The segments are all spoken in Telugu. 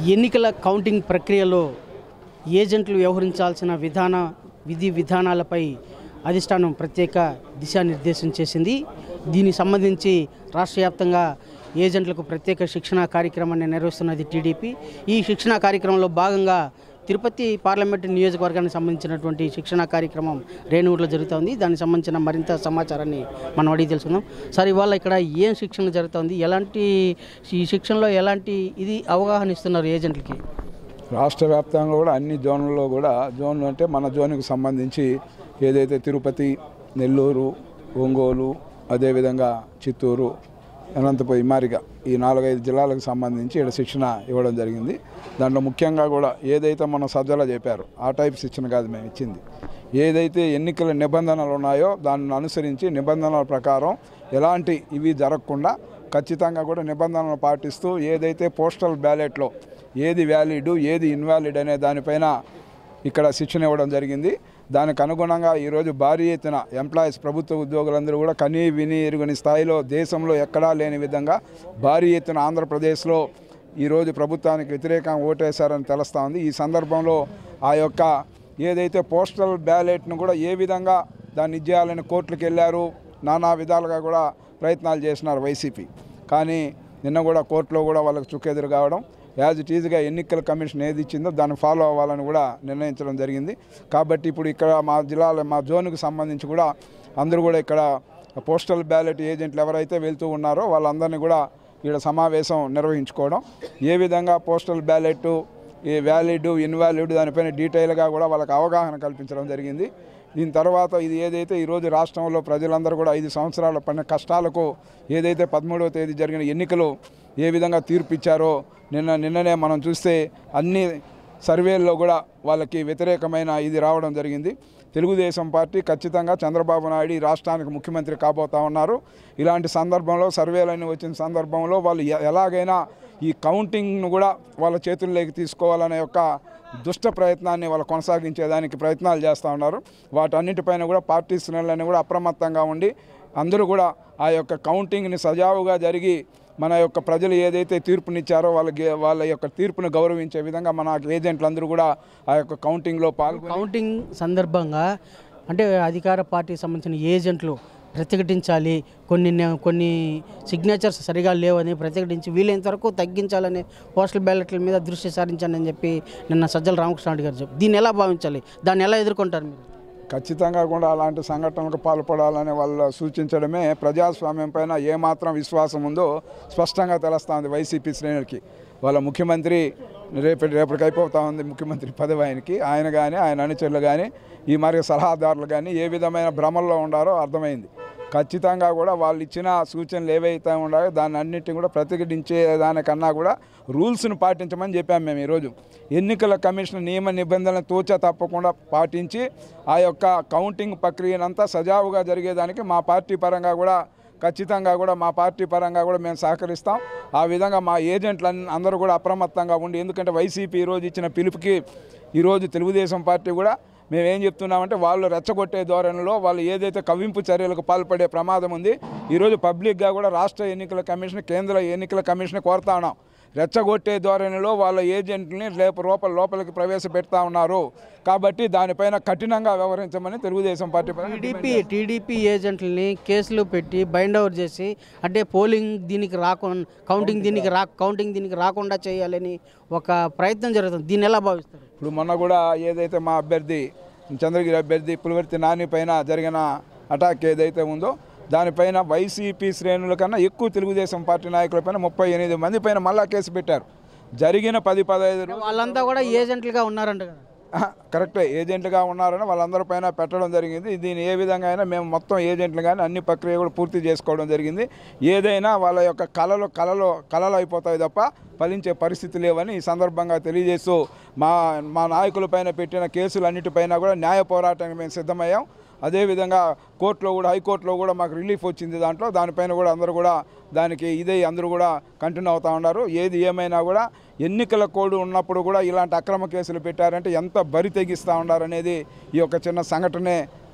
ఎన్నికల కౌంటింగ్ ప్రక్రియలో ఏజెంట్లు వ్యవహరించాల్సిన విధాన విధి విధానాలపై అధిష్టానం ప్రత్యేక దిశానిర్దేశం చేసింది దీనికి సంబంధించి రాష్ట్ర వ్యాప్తంగా ఏజెంట్లకు ప్రత్యేక శిక్షణ కార్యక్రమాన్ని నిర్వహిస్తున్నది టీడీపీ ఈ శిక్షణ కార్యక్రమంలో భాగంగా తిరుపతి పార్లమెంటు నియోజకవర్గానికి సంబంధించినటువంటి శిక్షణ కార్యక్రమం రేణుగుడిలో జరుగుతోంది దానికి సంబంధించిన మరింత సమాచారాన్ని మనం అడిగి తెలుసుకుందాం సార్ ఇవాళ ఇక్కడ ఏం శిక్షణ జరుగుతోంది ఎలాంటి ఈ శిక్షణలో ఎలాంటి ఇది అవగాహన ఇస్తున్నారు ఏజెంట్లకి రాష్ట్ర వ్యాప్తంగా కూడా అన్ని జోన్లలో కూడా జోన్లు అంటే మన జోన్కి సంబంధించి ఏదైతే తిరుపతి నెల్లూరు ఒంగోలు అదేవిధంగా చిత్తూరు అనంతపురం ఇమారిగా ఈ నాలుగైదు జిల్లాలకు సంబంధించి ఇక్కడ శిక్షణ ఇవ్వడం జరిగింది దాంట్లో ముఖ్యంగా కూడా ఏదైతే మన సజ్జలో చెప్పారు ఆ టైప్ శిక్షణ కాదు మేము ఇచ్చింది ఏదైతే ఎన్నికల నిబంధనలు ఉన్నాయో దాన్ని అనుసరించి నిబంధనల ప్రకారం ఎలాంటి ఇవి జరగకుండా ఖచ్చితంగా కూడా నిబంధనలు పాటిస్తూ ఏదైతే పోస్టల్ బ్యాలెట్లో ఏది వ్యాలిడ్ ఏది ఇన్వాలిడ్ అనే దానిపైన ఇక్కడ శిక్షణ ఇవ్వడం జరిగింది దానికి అనుగుణంగా ఈరోజు భారీ ఎత్తున ఎంప్లాయీస్ ప్రభుత్వ ఉద్యోగులందరూ కూడా కనీ విని ఎరుగని స్థాయిలో దేశంలో ఎక్కడా లేని విధంగా భారీ ఎత్తున ఆంధ్రప్రదేశ్లో ఈరోజు ప్రభుత్వానికి వ్యతిరేకంగా ఓటేశారని తెలుస్తూ ఉంది ఈ సందర్భంలో ఆ యొక్క ఏదైతే పోస్టల్ బ్యాలెట్ను కూడా ఏ విధంగా దాన్ని ఇచ్చేయాలని కోర్టులకు వెళ్ళారు నానా విధాలుగా కూడా ప్రయత్నాలు చేసినారు వైసీపీ కానీ నిన్న కూడా కోర్టులో కూడా వాళ్ళకి చుక్కెదురు కావడం యాజ్ ఇట్ ఈజ్గా ఎన్నికల కమిషన్ ఏది ఇచ్చిందో దాన్ని ఫాలో అవ్వాలని కూడా నిర్ణయించడం జరిగింది కాబట్టి ఇప్పుడు ఇక్కడ మా జిల్లాలో మా జోన్కి సంబంధించి కూడా అందరూ కూడా ఇక్కడ పోస్టల్ బ్యాలెట్ ఏజెంట్లు ఎవరైతే వెళ్తూ ఉన్నారో వాళ్ళందరినీ కూడా ఇక్కడ సమావేశం నిర్వహించుకోవడం ఏ విధంగా పోస్టల్ బ్యాలెట్ ఈ వ్యాలిడ్ ఇన్వాలిడ్ దానిపైన డీటెయిల్గా కూడా వాళ్ళకి అవగాహన కల్పించడం జరిగింది దీని తర్వాత ఇది ఏదైతే ఈరోజు రాష్ట్రంలో ప్రజలందరూ కూడా ఐదు సంవత్సరాల పడిన కష్టాలకు ఏదైతే పదమూడవ తేదీ జరిగిన ఎన్నికలు ఏ విధంగా తీర్పు ఇచ్చారో నిన్న నిన్ననే మనం చూస్తే అన్ని సర్వేల్లో కూడా వాళ్ళకి వ్యతిరేకమైన ఇది రావడం జరిగింది తెలుగుదేశం పార్టీ ఖచ్చితంగా చంద్రబాబు నాయుడు ఈ రాష్ట్రానికి ముఖ్యమంత్రి కాబోతా ఉన్నారు ఇలాంటి సందర్భంలో సర్వేలన్నీ వచ్చిన సందర్భంలో వాళ్ళు ఎ- ఎలాగైనా ఈ కౌంటింగ్ను కూడా వాళ్ళ చేతుల్లోకి తీసుకోవాలనే యొక్క దుష్ట ప్రయత్నాన్ని వాళ్ళు కొనసాగించేదానికి ప్రయత్నాలు చేస్తూ ఉన్నారు వాటన్నిటిపైన కూడా పార్టీ శ్రేణులన్నీ కూడా అప్రమత్తంగా ఉండి అందరూ కూడా ఆ యొక్క కౌంటింగ్ని సజావుగా జరిగి మన యొక్క ప్రజలు ఏదైతే తీర్పునిచ్చారో వాళ్ళకి వాళ్ళ యొక్క తీర్పును గౌరవించే విధంగా మన ఏజెంట్లందరూ కూడా ఆ యొక్క కౌంటింగ్లో పాల్గొని కౌంటింగ్ సందర్భంగా అంటే అధికార పార్టీకి సంబంధించిన ఏజెంట్లు ప్రతిఘటించాలి కొన్ని నే- కొన్ని సిగ్నేచర్స్ సరిగా లేవని ప్రతిఘటించి వీలైనంత వరకు తగ్గించాలని పోస్టల్ బ్యాలెట్ల మీద దృష్టి సారించండి అని చెప్పి నిన్న సజ్జల రామకృష్ణ గారు చెప్పి దీన్ని ఎలా భావించాలి దాన్ని ఎలా ఎదుర్కొంటారు మీరు ఖచ్చితంగా కూడా అలాంటి సంఘటనలకు పాల్పడాలని వాళ్ళు సూచించడమే ప్రజాస్వామ్యం పైన ఏమాత్రం విశ్వాసం ఉందో స్పష్టంగా తెలుస్తుంది వైసీపీ శ్రేణులకి వాళ్ళ ముఖ్యమంత్రి రేపటి రేపటికి అయిపోతా ఉంది ముఖ్యమంత్రి పదవి ఆయనకి ఆయన కానీ ఆయన అనుచరులు కానీ ఈ మరి సలహాదారులు కానీ ఏ విధమైన భ్రమల్లో ఉండారో అర్థమైంది ఖచ్చితంగా కూడా వాళ్ళు ఇచ్చిన సూచనలు ఏవైతే ఉన్నాయో దాన్ని అన్నింటినీ కూడా ప్రతిఘటించే దానికన్నా కూడా రూల్స్ను పాటించమని చెప్పాము మేము ఈరోజు ఎన్నికల కమిషన్ నియమ నిబంధనలు తూచా తప్పకుండా పాటించి ఆ యొక్క కౌంటింగ్ ప్రక్రియనంతా సజావుగా జరిగేదానికి మా పార్టీ పరంగా కూడా ఖచ్చితంగా కూడా మా పార్టీ పరంగా కూడా మేము సహకరిస్తాం ఆ విధంగా మా ఏజెంట్లు అన్ని- అందరూ కూడా అప్రమత్తంగా ఉండి ఎందుకంటే వైసీపీ ఈరోజు ఇచ్చిన పిలుపుకి ఈరోజు తెలుగుదేశం పార్టీ కూడా మేము ఏం చెప్తున్నామంటే వాళ్ళు రెచ్చగొట్టే ధోరణిలో వాళ్ళు ఏదైతే కవ్వింపు చర్యలకు పాల్పడే ప్రమాదం ఉంది ఈరోజు పబ్లిక్గా కూడా రాష్ట్ర ఎన్నికల కమిషన్ కేంద్ర ఎన్నికల కమిషన్ కోరుతా ఉన్నాం రెచ్చగొట్టే ధోరణిలో వాళ్ళ ఏజెంట్ని లేపు లోపల లోపలికి ప్రవేశపెడతా ఉన్నారు కాబట్టి దానిపైన కఠినంగా వ్యవహరించమని తెలుగుదేశం పార్టీ పరంగా టీడీపీ టీడీపీ ఏజెంట్లని కేసులు పెట్టి బైండ్ ఓవర్ చేసి అంటే పోలింగ్ దీనికి రాకుండా కౌంటింగ్ దీనికి రా కౌంటింగ్ దీనికి రాకుండా చేయాలని ఒక ప్రయత్నం జరుగుతుంది దీన్ని ఎలా భావిస్తారు ఇప్పుడు మొన్న కూడా ఏదైతే మా అభ్యర్థి చంద్రగిరి అభ్యర్థి పులివర్తి నాని పైన జరిగిన అటాక్ ఏదైతే ఉందో దానిపైన వైసీపీ శ్రేణుల కన్నా ఎక్కువ తెలుగుదేశం పార్టీ నాయకులపైన ముప్పై ఎనిమిది మంది పైన మళ్ళా కేసు పెట్టారు జరిగిన పది పదహైదు రోజులు వాళ్ళంతా కూడా ఏజెంట్లుగా ఉన్నారంట కదా ఆహా, కరెక్టే ఏజెంట్గా ఉన్నారని వాళ్ళందరి పైన పెట్టడం జరిగింది దీన్ని ఏ విధంగా అయినా మేము మొత్తం ఏజెంట్లు కానీ అన్ని ప్రక్రియ కూడా పూర్తి చేసుకోవడం జరిగింది ఏదైనా వాళ్ళ యొక్క కళలు కళలు కళలు అయిపోతాయి తప్ప ఫలించే పరిస్థితి లేవని ఈ సందర్భంగా తెలియజేస్తూ మా మా నాయకులపైన పెట్టిన కేసులన్నిటిపైన కూడా న్యాయ పోరాటానికి మేము సిద్ధమయ్యాం అదేవిధంగా కోర్టులో కూడా హైకోర్టులో కూడా మాకు రిలీఫ్ వచ్చింది దాంట్లో దానిపైన కూడా అందరూ కూడా దానికి ఇదే అందరూ కూడా కంటిన్యూ అవుతా ఉన్నారు ఏది ఏమైనా కూడా ఎన్నికల కోడ్ ఉన్నప్పుడు కూడా ఇలాంటి అక్రమ కేసులు పెట్టారంటే ఎంత బరి తెగిస్తూ ఉన్నారనేది ఈ యొక్క చిన్న సంఘటనే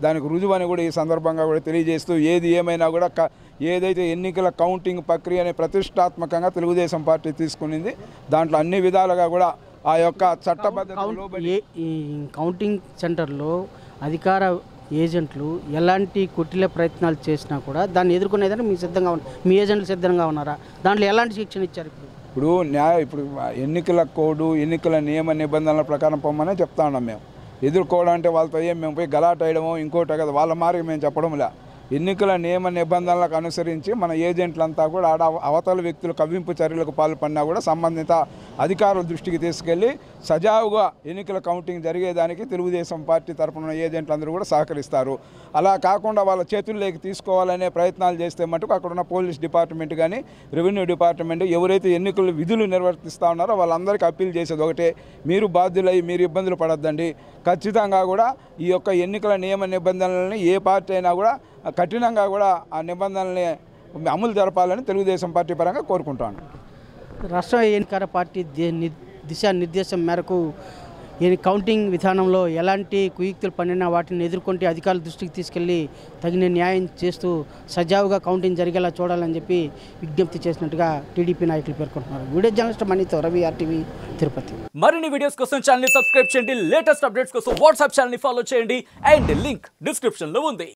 దానికి రుజువని కూడా ఈ సందర్భంగా కూడా తెలియజేస్తూ ఏది ఏమైనా కూడా క- ఏదైతే ఎన్నికల కౌంటింగ్ ప్రక్రియని ప్రతిష్టాత్మకంగా తెలుగుదేశం పార్టీ తీసుకునింది దాంట్లో అన్ని విధాలుగా కూడా ఆ యొక్క చట్టబద్ధత కౌంట్ ఏ ఈ కౌంటింగ్ సెంటర్లో అధికార ఏజెంట్లు ఎలాంటి కుటిల ప్రయత్నాలు చేసినా కూడా దాన్ని ఎదుర్కొనేదానికి మీ సిద్ధంగా ఉన్న మీ ఏజెంట్లు సిద్ధంగా ఉన్నారా దాంట్లో ఎలాంటి శిక్షణ ఇచ్చారు ఇప్పుడు ఇప్పుడు న్యాయ ఇప్పుడు ఎన్నికల కోడ్ ఎన్నికల నియమ నిబంధనల ప్రకారం పొమ్మనే చెప్తా ఉన్నాం మేము ఎదుర్కోవడం అంటే వాళ్ళతో ఏం మేము పోయి గలాట్ వేయడమో ఇంకోటి కదా వాళ్ళ మార్గం మేము చెప్పడంలే ఎన్నికల నియమ నిబంధనలకు అనుసరించి మన ఏజెంట్లంతా కూడా ఆడ అవతల వ్యక్తులు కవ్వింపు చర్యలకు పాల్పడినా కూడా సంబంధిత అధికారుల దృష్టికి తీసుకెళ్లి సజావుగా ఎన్నికల కౌంటింగ్ జరిగేదానికి తెలుగుదేశం పార్టీ తరపున ఉన్న ఏజెంట్లందరూ కూడా సహకరిస్తారు అలా కాకుండా వాళ్ళ చేతుల్లోకి తీసుకోవాలనే ప్రయత్నాలు చేస్తే మటుకు అక్కడ ఉన్న పోలీస్ డిపార్ట్మెంట్ కానీ రెవెన్యూ డిపార్ట్మెంట్ ఎవరైతే ఎన్నికల విధులు నిర్వర్తిస్తూ ఉన్నారో వాళ్ళందరికీ అప్పీల్ చేసేది ఒకటే మీరు బాధ్యులై మీరు ఇబ్బందులు పడొద్దండి ఖచ్చితంగా కూడా ఈ యొక్క ఎన్నికల నియమ నిబంధనలని ఏ పార్టీ అయినా కూడా కఠినంగా కూడా ఆ నిబంధనల్ని అమలు జరపాలని తెలుగుదేశం పార్టీ పరంగా కోరుకుంటాను రాష్ట్ర ఎన్నికల పార్టీ ది- ని- దిశానిర్దేశం మేరకు ఈ కౌంటింగ్ విధానంలో ఎలాంటి కుయుక్తులు పడినా వాటిని ఎదుర్కొంటే అధికారుల దృష్టికి తీసుకెళ్లి తగిన న్యాయం చేస్తూ సజావుగా కౌంటింగ్ జరిగేలా చూడాలని చెప్పి విజ్ఞప్తి చేసినట్టుగా టీడీపీ నాయకులు పేర్కొంటున్నారు వీడియో జర్నలిస్ట్ మనీతో రవి ఆర్టీవీ తిరుపతి మరిన్ని వీడియోస్ కోసం ఛానల్ సబ్స్క్రైబ్ చేయండి లేటెస్ట్ అప్డేట్స్ కోసం వాట్సాప్ ఛానల్ ఫాలో చేయండి అండ్ లింక్ డిస్క్రిప్షన్ లో ఉంది